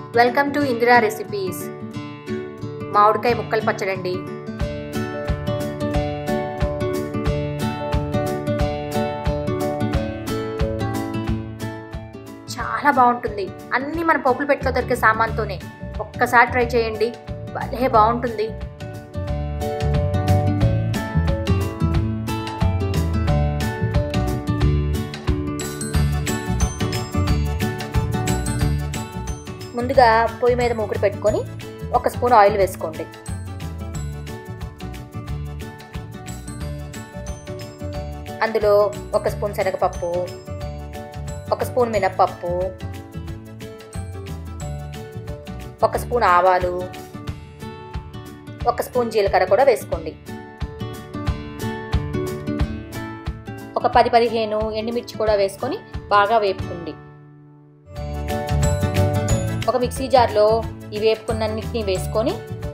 welcome to Indira recipes మామిడికాయ ముక్కలు పచ్చడండి చాలా బాగుంటుంది అన్నీ మన పప్పులు పెట్టుకో దొరికే సామాన్తోనే ఒక్కసారి ట్రై చేయండి భలే బాగుంటుంది ముందుగా పొయ్యి మీద మూకుడు పెట్టుకొని ఒక స్పూన్ ఆయిల్ వేసుకోండి అందులో ఒక స్పూన్ శనగపప్పు ఒక స్పూన్ మినప్పప్పు ఒక స్పూన్ ఆవాలు ఒక స్పూన్ జీలకర్ర కూడా వేసుకోండి ఒక పది పదిహేను ఎండుమిర్చి కూడా వేసుకొని బాగా వేపుకోండి ఒక మిక్సీ జార్లో ఈ వేపుకున్నన్నిటిని వేసుకొని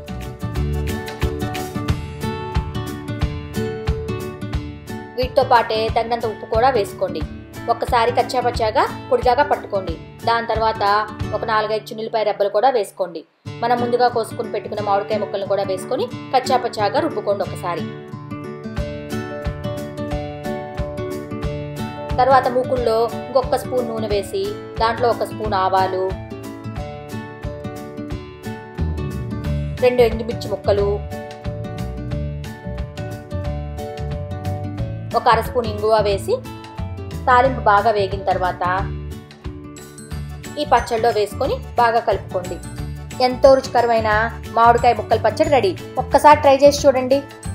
వీటితో పాటే తగినంత ఉప్పు కూడా వేసుకోండి ఒక్కసారి కచ్చాపచ్చాగా పొడిలాగా పట్టుకోండి దాని తర్వాత ఒక నాలుగైదు చున్నులపై రెబ్బలు కూడా వేసుకోండి మనం ముందుగా కోసుకుని పెట్టుకున్న మామిడికాయ ముక్కలను కూడా వేసుకొని కచ్చాపచ్చాగా రుబ్బుకోండి ఒకసారి తర్వాత మూకుల్లో ఇంకొక స్పూన్ నూనె వేసి దాంట్లో ఒక స్పూన్ ఆవాలు రెండు ఎండుమిర్చి ముక్కలు ఒక అర స్పూన్ ఇంగువ వేసి తాలింపు బాగా వేగిన తర్వాత ఈ పచ్చడిలో వేసుకొని బాగా కలుపుకోండి ఎంతో రుచికరమైన మామిడికాయ ముక్కల పచ్చడి రెడీ ఒక్కసారి ట్రై చేసి చూడండి